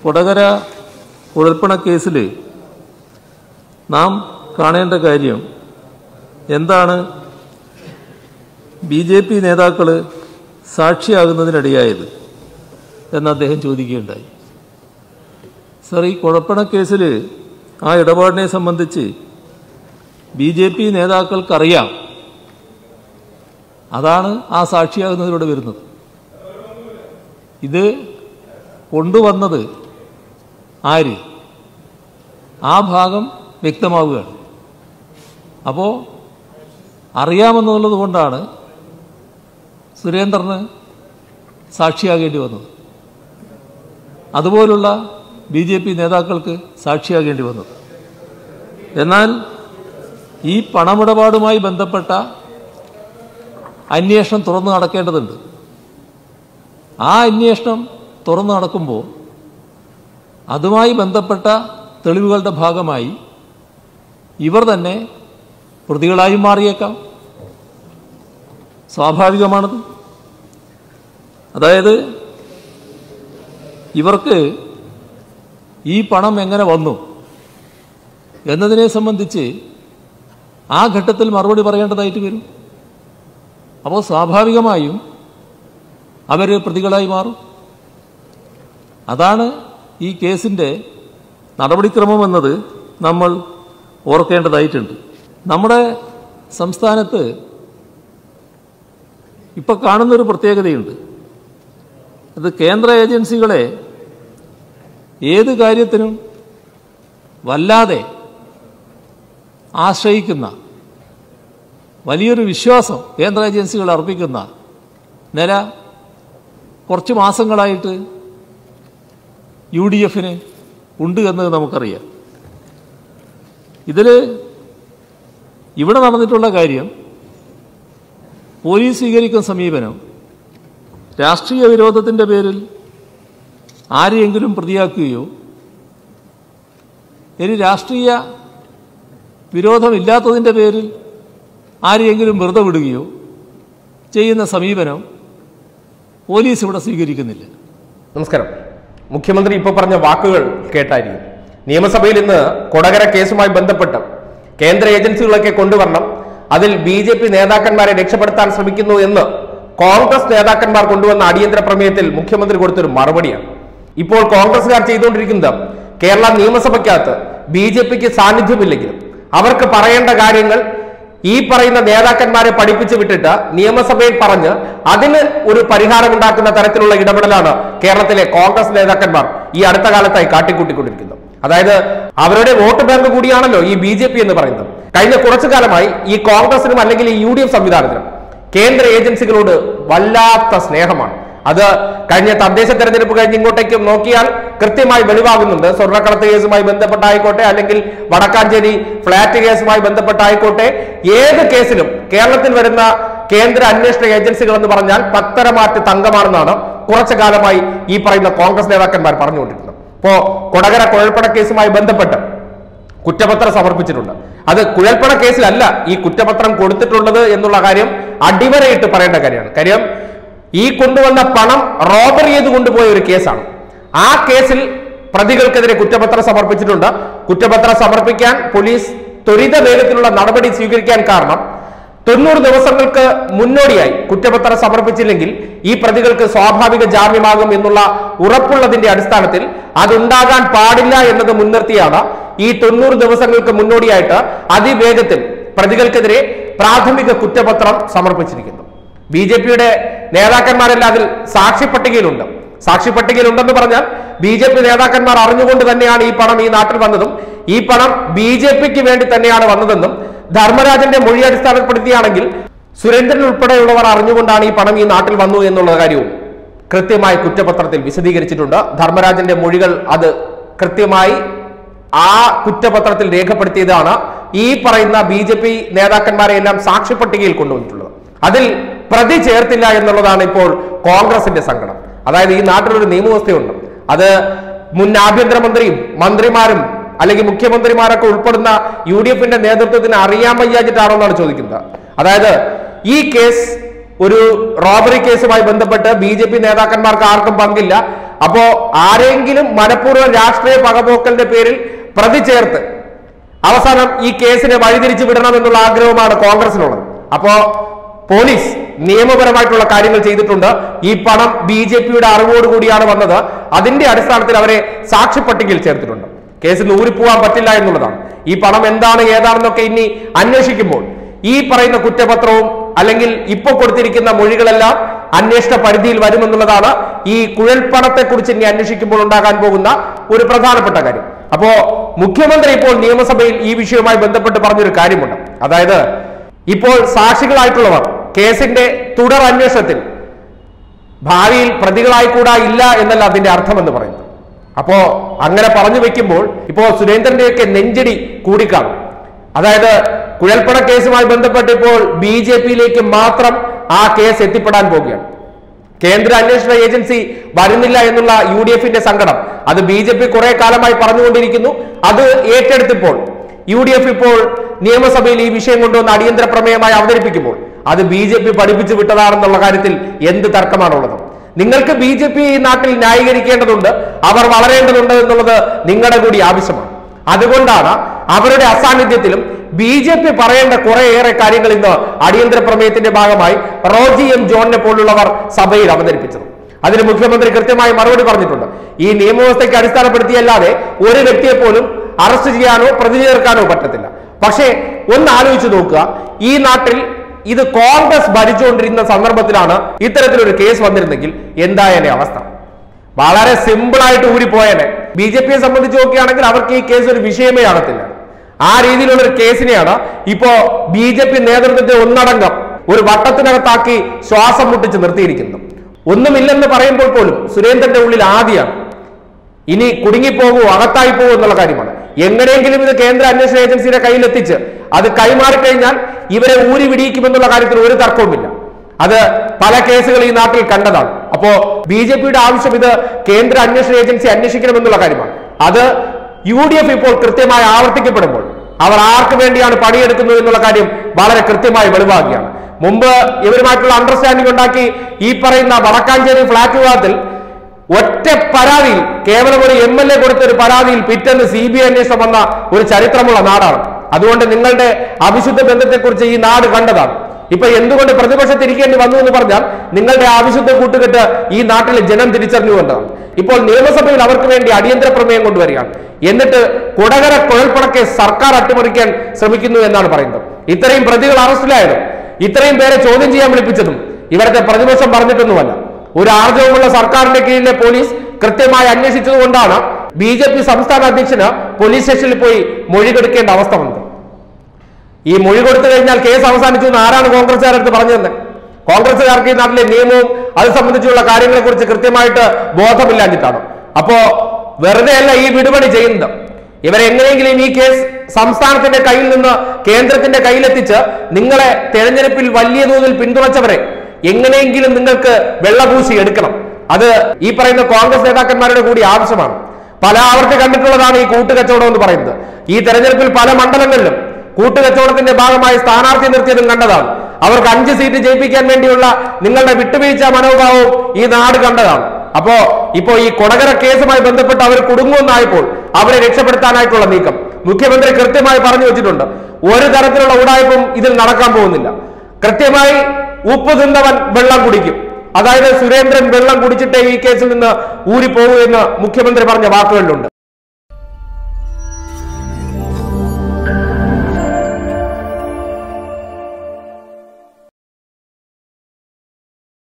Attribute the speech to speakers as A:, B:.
A: കൊടകര കുഴൽപ്പണ കേസിൽ നാം കാണേണ്ട കാര്യം എന്താണ് ബി ജെ പി നേതാക്കൾ സാക്ഷിയാകുന്നതിനിടയായത് എന്ന് അദ്ദേഹം ചോദിക്കുകയുണ്ടായി സർ ഈ കുഴപ്പണ കേസിൽ ആ ഇടപാടിനെ സംബന്ധിച്ച് ബി ജെ പി നേതാക്കൾക്കറിയാം അതാണ് ആ സാക്ഷിയാകുന്നതിലൂടെ വരുന്നത് ഇത് കൊണ്ടുവന്നത് ആര് ആ ഭാഗം വ്യക്തമാവുകയാണ് അപ്പോൾ അറിയാമെന്നുള്ളത് കൊണ്ടാണ് സുരേന്ദ്രന് സാക്ഷിയാകേണ്ടി വന്നത് അതുപോലുള്ള ബി ജെ പി നേതാക്കൾക്ക് സാക്ഷിയാകേണ്ടി വന്നത് എന്നാൽ ഈ പണമിടപാടുമായി ബന്ധപ്പെട്ട അന്വേഷണം തുറന്നു നടക്കേണ്ടതുണ്ട് ആ അന്വേഷണം തുറന്നു നടക്കുമ്പോൾ അതുമായി ബന്ധപ്പെട്ട തെളിവുകളുടെ ഭാഗമായി ഇവർ തന്നെ പ്രതികളായി മാറിയേക്കാം സ്വാഭാവികമാണത് അതായത് ഇവർക്ക് ഈ പണം എങ്ങനെ വന്നു എന്നതിനെ സംബന്ധിച്ച് ആ ഘട്ടത്തിൽ മറുപടി പറയേണ്ടതായിട്ട് വരും അപ്പോൾ സ്വാഭാവികമായും അവർ പ്രതികളായി മാറും അതാണ് ഈ കേസിൻ്റെ നടപടിക്രമം എന്നത് നമ്മൾ ഓർക്കേണ്ടതായിട്ടുണ്ട് നമ്മുടെ സംസ്ഥാനത്ത് ഇപ്പോൾ കാണുന്നൊരു പ്രത്യേകതയുണ്ട് അത് കേന്ദ്ര ഏജൻസികളെ ഏത് കാര്യത്തിനും വല്ലാതെ ആശ്രയിക്കുന്ന വലിയൊരു വിശ്വാസം കേന്ദ്ര ഏജൻസികൾ അർപ്പിക്കുന്ന നില കുറച്ച് മാസങ്ങളായിട്ട് യു ഡി എഫിന് ഉണ്ട് എന്ന് നമുക്കറിയാം ഇതിൽ ഇവിടെ നടന്നിട്ടുള്ള കാര്യം പോലീസ് സ്വീകരിക്കുന്ന സമീപനം രാഷ്ട്രീയ വിരോധത്തിൻ്റെ പേരിൽ ആരെയെങ്കിലും പ്രതിയാക്കുകയോ ഇനി രാഷ്ട്രീയ വിരോധമില്ലാത്തതിൻ്റെ പേരിൽ ആരെയെങ്കിലും വെറുതെ വിടുകയോ ചെയ്യുന്ന സമീപനം പോലീസ് ഇവിടെ സ്വീകരിക്കുന്നില്ല
B: നമസ്കാരം മുഖ്യമന്ത്രി ഇപ്പോൾ പറഞ്ഞ വാക്കുകൾ കേട്ടായിരിക്കും നിയമസഭയിൽ ഇന്ന് കൊടകര കേസുമായി ബന്ധപ്പെട്ട് കേന്ദ്ര ഏജൻസികളൊക്കെ കൊണ്ടുവരണം അതിൽ ബി ജെ പി നേതാക്കന്മാരെ രക്ഷപ്പെടുത്താൻ ശ്രമിക്കുന്നു എന്ന് കോൺഗ്രസ് നേതാക്കന്മാർ കൊണ്ടുവന്ന അടിയന്തര പ്രമേയത്തിൽ മുഖ്യമന്ത്രി കൊടുത്തൊരു മറുപടിയാണ് ഇപ്പോൾ കോൺഗ്രസുകാർ ചെയ്തുകൊണ്ടിരിക്കുന്നത് കേരള നിയമസഭയ്ക്കകത്ത് ബി ജെ പിക്ക് സാന്നിധ്യമില്ലെങ്കിലും അവർക്ക് പറയേണ്ട കാര്യങ്ങൾ ഈ പറയുന്ന നേതാക്കന്മാരെ പഠിപ്പിച്ചു വിട്ടിട്ട് നിയമസഭയിൽ പറഞ്ഞ് അതിന് ഒരു പരിഹാരം ഉണ്ടാക്കുന്ന തരത്തിലുള്ള ഇടപെടലാണ് കേരളത്തിലെ കോൺഗ്രസ് നേതാക്കന്മാർ ഈ അടുത്ത കാലത്തായി കാട്ടിക്കൂട്ടിക്കൊണ്ടിരിക്കുന്നത് അതായത് അവരുടെ വോട്ട് ബാങ്ക് കൂടിയാണല്ലോ ഈ ബി ജെ പി എന്ന് പറയുന്നത് കഴിഞ്ഞ കുറച്ചു കാലമായി ഈ കോൺഗ്രസിനും അല്ലെങ്കിൽ ഈ യു ഡി എഫ് സംവിധാനത്തിനും കേന്ദ്ര ഏജൻസികളോട് വല്ലാത്ത സ്നേഹമാണ് അത് കഴിഞ്ഞ തദ്ദേശ തെരഞ്ഞെടുപ്പ് കഴിഞ്ഞ് ഇങ്ങോട്ടേക്ക് നോക്കിയാൽ കൃത്യമായി വെളിവാകുന്നുണ്ട് സ്വർണ്ണക്കടത്ത് കേസുമായി ബന്ധപ്പെട്ടായിക്കോട്ടെ അല്ലെങ്കിൽ വടക്കാഞ്ചേരി ഫ്ളാറ്റ് കേസുമായി ബന്ധപ്പെട്ടായിക്കോട്ടെ ഏത് കേസിലും കേരളത്തിൽ വരുന്ന കേന്ദ്ര അന്വേഷണ ഏജൻസികൾ എന്ന് പറഞ്ഞാൽ പത്തരമാറ്റ് തങ്കമാണെന്നാണ് കുറച്ചു കാലമായി ഈ പറയുന്ന കോൺഗ്രസ് നേതാക്കന്മാർ പറഞ്ഞുകൊണ്ടിരിക്കുന്നത് ഇപ്പോ കൊടകര കുഴൽപ്പണ കേസുമായി ബന്ധപ്പെട്ട് കുറ്റപത്രം സമർപ്പിച്ചിട്ടുണ്ട് അത് കുഴൽപ്പണ കേസിലല്ല ഈ കുറ്റപത്രം കൊടുത്തിട്ടുള്ളത് എന്നുള്ള കാര്യം അടിവരയിട്ട് പറയേണ്ട കാര്യമാണ് കാര്യം ഈ കൊണ്ടുവന്ന പണം റോബറി ചെയ്ത് കൊണ്ടുപോയ ഒരു കേസാണ് ആ കേസിൽ പ്രതികൾക്കെതിരെ കുറ്റപത്രം സമർപ്പിച്ചിട്ടുണ്ട് കുറ്റപത്രം സമർപ്പിക്കാൻ പോലീസ് ത്വരിത വേഗത്തിലുള്ള നടപടി സ്വീകരിക്കാൻ കാരണം തൊണ്ണൂറ് ദിവസങ്ങൾക്ക് മുന്നോടിയായി കുറ്റപത്രം സമർപ്പിച്ചില്ലെങ്കിൽ ഈ പ്രതികൾക്ക് സ്വാഭാവിക ജാമ്യമാകും എന്നുള്ള ഉറപ്പുള്ളതിന്റെ അടിസ്ഥാനത്തിൽ അതുണ്ടാകാൻ പാടില്ല എന്നത് മുൻനിർത്തിയാണ് ഈ തൊണ്ണൂറ് ദിവസങ്ങൾക്ക് മുന്നോടിയായിട്ട് അതിവേഗത്തിൽ പ്രതികൾക്കെതിരെ പ്രാഥമിക കുറ്റപത്രം സമർപ്പിച്ചിരിക്കുന്നു ബി ജെ പിയുടെ നേതാക്കന്മാരെല്ലാം അതിൽ സാക്ഷി പട്ടികയിലുണ്ട് സാക്ഷി പട്ടികയിൽ ഉണ്ടെന്ന് പറഞ്ഞാൽ ബി ജെ പി നേതാക്കന്മാർ അറിഞ്ഞുകൊണ്ട് തന്നെയാണ് ഈ പണം ഈ നാട്ടിൽ വന്നതും ഈ പണം ബി ജെ പിക്ക് വേണ്ടി തന്നെയാണ് വന്നതെന്നും ധർമ്മരാജന്റെ മൊഴി അടിസ്ഥാനപ്പെടുത്തിയാണെങ്കിൽ സുരേന്ദ്രൻ ഉൾപ്പെടെയുള്ളവർ അറിഞ്ഞുകൊണ്ടാണ് ഈ പണം ഈ നാട്ടിൽ വന്നു എന്നുള്ള കാര്യവും കൃത്യമായി കുറ്റപത്രത്തിൽ വിശദീകരിച്ചിട്ടുണ്ട് ധർമ്മരാജന്റെ മൊഴികൾ അത് കൃത്യമായി ആ കുറ്റപത്രത്തിൽ രേഖപ്പെടുത്തിയതാണ് ഈ പറയുന്ന ബി ജെ പി നേതാക്കന്മാരെ എല്ലാം സാക്ഷി പട്ടികയിൽ കൊണ്ടുവന്നിട്ടുള്ളത് അതിൽ പ്രതി ചേർത്തില്ല എന്നുള്ളതാണ് ഇപ്പോൾ കോൺഗ്രസിന്റെ സങ്കടം അതായത് ഈ നാട്ടിലൊരു നിയമവ്യവസ്ഥയുണ്ട് അത് മുൻ ആഭ്യന്തരമന്ത്രിയും മന്ത്രിമാരും അല്ലെങ്കിൽ മുഖ്യമന്ത്രിമാരൊക്കെ ഉൾപ്പെടുന്ന യു ഡി എഫിന്റെ നേതൃത്വത്തിന് അറിയാൻ വയ്യാഞ്ഞിട്ടാണോ എന്നാണ് ചോദിക്കുന്നത് അതായത് ഈ കേസ് ഒരു റോബറി കേസുമായി ബന്ധപ്പെട്ട് ബി ജെ പി നേതാക്കന്മാർക്ക് ആർക്കും പങ്കില്ല അപ്പോ ആരെങ്കിലും മനഃപൂർവ്വം രാഷ്ട്രീയ പകപോക്കലിന്റെ പേരിൽ പ്രതി ചേർത്ത് അവസാനം ഈ കേസിനെ വഴിതിരിച്ചു വിടണം എന്നുള്ള ആഗ്രഹമാണ് കോൺഗ്രസിനുള്ളത് അപ്പോ പോലീസ് നിയമപരമായിട്ടുള്ള കാര്യങ്ങൾ ചെയ്തിട്ടുണ്ട് ഈ പണം ബി ജെ പിയുടെ അറിവോടുകൂടിയാണ് വന്നത് അതിന്റെ അടിസ്ഥാനത്തിൽ അവരെ സാക്ഷി പട്ടികയിൽ ചേർത്തിട്ടുണ്ട് കേസിൽ നിന്ന് ഊരിപ്പോവാൻ പറ്റില്ല എന്നുള്ളതാണ് ഈ പണം എന്താണ് ഏതാണെന്നൊക്കെ ഇനി അന്വേഷിക്കുമ്പോൾ ഈ പറയുന്ന കുറ്റപത്രവും അല്ലെങ്കിൽ ഇപ്പോൾ കൊടുത്തിരിക്കുന്ന മൊഴികളെല്ലാം അന്വേഷണ പരിധിയിൽ വരുമെന്നുള്ളതാണ് ഈ കുഴൽപ്പണത്തെ കുറിച്ച് ഇനി അന്വേഷിക്കുമ്പോൾ ഉണ്ടാകാൻ പോകുന്ന ഒരു പ്രധാനപ്പെട്ട കാര്യം അപ്പോ മുഖ്യമന്ത്രി ഇപ്പോൾ നിയമസഭയിൽ ഈ വിഷയവുമായി ബന്ധപ്പെട്ട് പറഞ്ഞൊരു കാര്യമുണ്ട് അതായത് ഇപ്പോൾ സാക്ഷികളായിട്ടുള്ളവർ കേസിന്റെ തുടർ അന്വേഷണത്തിൽ ഭാവിയിൽ പ്രതികളായിക്കൂടാ ഇല്ല എന്നല്ല അതിന്റെ അർത്ഥം എന്ന് പറയുന്നത് അപ്പോ അങ്ങനെ പറഞ്ഞു വെക്കുമ്പോൾ ഇപ്പോ സുരേന്ദ്രന്റെയൊക്കെ നെഞ്ചടി കൂടിക്കാണും അതായത് കുഴൽപ്പണ കേസുമായി ബന്ധപ്പെട്ട് ഇപ്പോൾ ബി ജെ പിയിലേക്ക് മാത്രം ആ കേസ് എത്തിപ്പെടാൻ പോവുകയാണ് കേന്ദ്ര അന്വേഷണ ഏജൻസി വരുന്നില്ല എന്നുള്ള യു ഡി എഫിന്റെ സങ്കടം അത് ബി ജെ പി കുറെ കാലമായി പറഞ്ഞുകൊണ്ടിരിക്കുന്നു അത് ഏറ്റെടുത്തിപ്പോൾ യു ഡി എഫ് ഇപ്പോൾ നിയമസഭയിൽ ഈ വിഷയം കൊണ്ടുവന്ന് അടിയന്തര പ്രമേയമായി അവതരിപ്പിക്കുമ്പോൾ അത് ബി ജെ പി പഠിപ്പിച്ചു വിട്ടതാണെന്നുള്ള കാര്യത്തിൽ എന്ത് തർക്കമാണുള്ളത് നിങ്ങൾക്ക് ബി ജെ പി ഈ നാട്ടിൽ ന്യായീകരിക്കേണ്ടതുണ്ട് അവർ വളരേണ്ടതുണ്ട് എന്നുള്ളത് നിങ്ങളുടെ കൂടി ആവശ്യമാണ് അതുകൊണ്ടാണ് അവരുടെ അസാന്നിധ്യത്തിലും ബി ജെ പി പറയേണ്ട കുറേയേറെ കാര്യങ്ങൾ ഇന്ന് അടിയന്തര പ്രമേയത്തിന്റെ ഭാഗമായി റോജി എം ജോണിനെ പോലുള്ളവർ സഭയിൽ അവതരിപ്പിച്ചത് അതിന് മുഖ്യമന്ത്രി കൃത്യമായി മറുപടി പറഞ്ഞിട്ടുണ്ട് ഈ നിയമവ്യവസ്ഥയ്ക്ക് അടിസ്ഥാനപ്പെടുത്തിയല്ലാതെ ഒരു വ്യക്തിയെ പോലും അറസ്റ്റ് ചെയ്യാനോ പ്രതി ചേർക്കാനോ പറ്റത്തില്ല പക്ഷേ ഒന്ന് ആലോചിച്ച് നോക്കുക ഈ നാട്ടിൽ ഇത് കോൺഗ്രസ് ഭരിച്ചുകൊണ്ടിരുന്ന സന്ദർഭത്തിലാണ് ഇത്തരത്തിലൊരു കേസ് വന്നിരുന്നെങ്കിൽ എന്തായാലും അവസ്ഥ വളരെ സിമ്പിൾ ആയിട്ട് ഊരിപ്പോയേനെ ബി ജെ പിയെ സംബന്ധിച്ച് നോക്കുകയാണെങ്കിൽ അവർക്ക് ഈ കേസ് ഒരു വിഷയമേ ആകത്തില്ല ആ രീതിയിലുള്ള ഒരു കേസിനെയാണ് ഇപ്പോ ബി ജെ പി നേതൃത്വത്തെ ഒന്നടങ്കം ഒരു വട്ടത്തിനകത്താക്കി ശ്വാസം മുട്ടിച്ച് നിർത്തിയിരിക്കുന്നത് ഒന്നുമില്ലെന്ന് പറയുമ്പോൾ പോലും സുരേന്ദ്രന്റെ ഉള്ളിൽ ആദ്യമാണ് ഇനി കുടുങ്ങിപ്പോകൂ അകത്തായി പോകും എന്നുള്ള കാര്യമാണ് എങ്ങനെയെങ്കിലും ഇത് കേന്ദ്ര അന്വേഷണ ഏജൻസിയുടെ കയ്യിലെത്തിച്ച് അത് കൈമാറിക്കഴിഞ്ഞാൽ ഇവരെ ഊരി വിടിയിക്കുമെന്നുള്ള കാര്യത്തിൽ ഒരു തർക്കവുമില്ല അത് പല കേസുകൾ ഈ നാട്ടിൽ കണ്ടതാണ് അപ്പോ ബി ജെ പിയുടെ ആവശ്യം ഇത് കേന്ദ്ര അന്വേഷണ ഏജൻസി അന്വേഷിക്കണമെന്നുള്ള കാര്യമാണ് അത് യു ഡി എഫ് ഇപ്പോൾ കൃത്യമായി ആവർത്തിക്കപ്പെടുമ്പോൾ അവർ ആർക്ക് വേണ്ടിയാണ് പണിയെടുക്കുന്നത് എന്നുള്ള കാര്യം വളരെ കൃത്യമായി വെളിവാക്കുകയാണ് മുമ്പ് ഇവരുമായിട്ടുള്ള അണ്ടർസ്റ്റാൻഡിംഗ് ഉണ്ടാക്കി ഈ പറയുന്ന വടക്കാഞ്ചേരി ഫ്ളാറ്റ് വിവാദത്തിൽ ഒറ്റ പരാതിയിൽ കേവലം ഒരു എം എൽ എ കൊടുത്ത ഒരു പരാതിയിൽ പിറ്റേന്ന് സി ബി ഐ അന്വേഷണം വന്ന ഒരു ചരിത്രമുള്ള നാടാണ് അതുകൊണ്ട് നിങ്ങളുടെ അവിശുദ്ധ ബന്ധത്തെക്കുറിച്ച് ഈ നാട് കണ്ടതാണ് ഇപ്പൊ എന്തുകൊണ്ട് പ്രതിപക്ഷത്തിരിക്കേണ്ടി വന്നു എന്ന് പറഞ്ഞാൽ നിങ്ങളുടെ അവിശുദ്ധ കൂട്ടുകെട്ട് ഈ നാട്ടിലെ ജനം തിരിച്ചറിഞ്ഞുകൊണ്ടാണ് ഇപ്പോൾ നിയമസഭയിൽ അവർക്ക് വേണ്ടി അടിയന്തര പ്രമേയം കൊണ്ടുവരികയാണ് എന്നിട്ട് കൊടകര കുഴൽപ്പണക്കെ സർക്കാർ അട്ടിമറിക്കാൻ ശ്രമിക്കുന്നു എന്നാണ് പറയുന്നത് ഇത്രയും പ്രതികൾ അറസ്റ്റിലായതും ഇത്രയും പേരെ ചോദ്യം ചെയ്യാൻ വിളിപ്പിച്ചതും ഇവിടുത്തെ പ്രതിപക്ഷം പറഞ്ഞിട്ടൊന്നുമല്ല ഒരു ആർജവമുള്ള സർക്കാരിന്റെ കീഴിലെ പോലീസ് കൃത്യമായി അന്വേഷിച്ചതുകൊണ്ടാണ് ബി ജെ പി സംസ്ഥാന അധ്യക്ഷന് പോലീസ് സ്റ്റേഷനിൽ പോയി മൊഴി കൊടുക്കേണ്ട അവസ്ഥ വന്നത് ഈ മൊഴി കൊടുത്തു കഴിഞ്ഞാൽ കേസ് അവസാനിച്ചു എന്ന് ആരാണ് കോൺഗ്രസ്സുകാരടുത്ത് പറഞ്ഞു തന്നെ കോൺഗ്രസ്സുകാർക്ക് ഈ നാട്ടിലെ നിയമവും അത് സംബന്ധിച്ചുള്ള കാര്യങ്ങളെ കുറിച്ച് കൃത്യമായിട്ട് ബോധമില്ലാഞ്ഞിട്ടാണ് അപ്പോ വെറുതെ അല്ല ഈ വിടുപണി ചെയ്യുന്നത് ഇവരെ എങ്ങനെയെങ്കിലും ഈ കേസ് സംസ്ഥാനത്തിന്റെ കയ്യിൽ നിന്ന് കേന്ദ്രത്തിന്റെ കയ്യിലെത്തിച്ച് നിങ്ങളെ തെരഞ്ഞെടുപ്പിൽ വലിയ തോതിൽ പിന്തുണച്ചവരെ എങ്ങനെയെങ്കിലും നിങ്ങൾക്ക് വെള്ളപൂശി എടുക്കണം അത് ഈ പറയുന്ന കോൺഗ്രസ് നേതാക്കന്മാരുടെ കൂടി ആവശ്യമാണ് പല ആവർത്തി കണ്ടിട്ടുള്ളതാണ് ഈ കൂട്ടുകച്ചവടം എന്ന് പറയുന്നത് ഈ തെരഞ്ഞെടുപ്പിൽ പല മണ്ഡലങ്ങളിലും കൂട്ടുകച്ചവടത്തിന്റെ ഭാഗമായി സ്ഥാനാർത്ഥി നിർത്തിയതും കണ്ടതാണ് അവർക്ക് അഞ്ച് സീറ്റ് ജയിപ്പിക്കാൻ വേണ്ടിയുള്ള നിങ്ങളുടെ വിട്ടുവീഴ്ച മനോഭാവവും ഈ നാട് കണ്ടതാണ് അപ്പോ ഇപ്പോ ഈ കൊടകര കേസുമായി ബന്ധപ്പെട്ട് അവർ കുടുങ്ങുമെന്നായപ്പോൾ അവരെ രക്ഷപ്പെടുത്താനായിട്ടുള്ള നീക്കം മുഖ്യമന്ത്രി കൃത്യമായി പറഞ്ഞു വെച്ചിട്ടുണ്ട് ഒരു തരത്തിലുള്ള ഉടായ്പും ഇതിൽ നടക്കാൻ പോകുന്നില്ല കൃത്യമായി ഉപ്പ് തിന്നവൻ വെള്ളം കുടിക്കും അതായത് സുരേന്ദ്രൻ വെള്ളം കുടിച്ചിട്ടേ ഈ കേസിൽ നിന്ന് ഊരിപ്പോകൂ എന്ന് മുഖ്യമന്ത്രി പറഞ്ഞ വാക്കുകളിലുണ്ട്